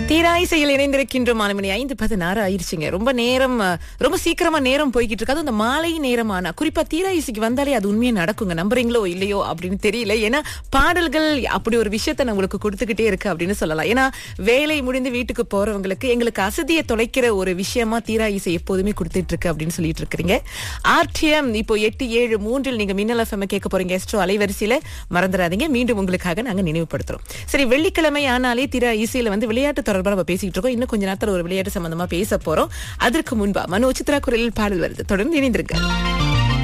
தீராயிசையில் இணைந்திருக்கின்ற மாணவனி ஐந்து பதினாறு ஆயிருச்சுங்க ரொம்ப நேரம் அஹ், ரொம்ப சீக்கிரமா நேரம் போய்கிட்டு இருக்கு அதுவும் இந்த மாலை நேரமானா குறிப்பா தீராயிசைக்கு வந்தாலே அது உண்மையா நடக்குங்க நம்புறீங்களோ இல்லையோ அப்படின்னு தெரியல ஏன்னா பாடல்கள் அப்படி ஒரு விஷயத்த நம்மளுக்கு கொடுத்துக்கிட்டே இருக்கு அப்படின்னு சொல்லலாம் ஏன்னா வேலை முடிந்து வீட்டுக்கு போறவங்களுக்கு எங்களுக்கு அசதியை தொலைக்கிற ஒரு விஷயமா தீரா இசை எப்போதுமே கொடுத்துட்டு இருக்கு அப்படின்னு சொல்லிட்டு இருக்கிறீங்க ஆர்டிஎம் இப்போ எட்டு ஏழு மூன்றில் நீங்க மின்னல் எஃப்எம் கேட்க போறீங்க எஸ்ட்ரோ அலைவரிசையில மறந்துடாதீங்க மீண்டும் உங்களுக்காக நாங்க நினைவுபடுத்துறோம் சரி வெள்ளிக்கிழமை ஆனாலே திரா இசையில வந்து விளையாட்டு தொடர்பா நம்ம பேசிட்டு இருக்கோம் இன்னும் கொஞ்ச நேரத்துல ஒரு விளையாட்டு சம்பந்தமா பேச போறோம் அதற்கு முன்பா மனோ சித்ரா குரலில் பாடல் வருது தொடர்ந்து இணைந்திருக்க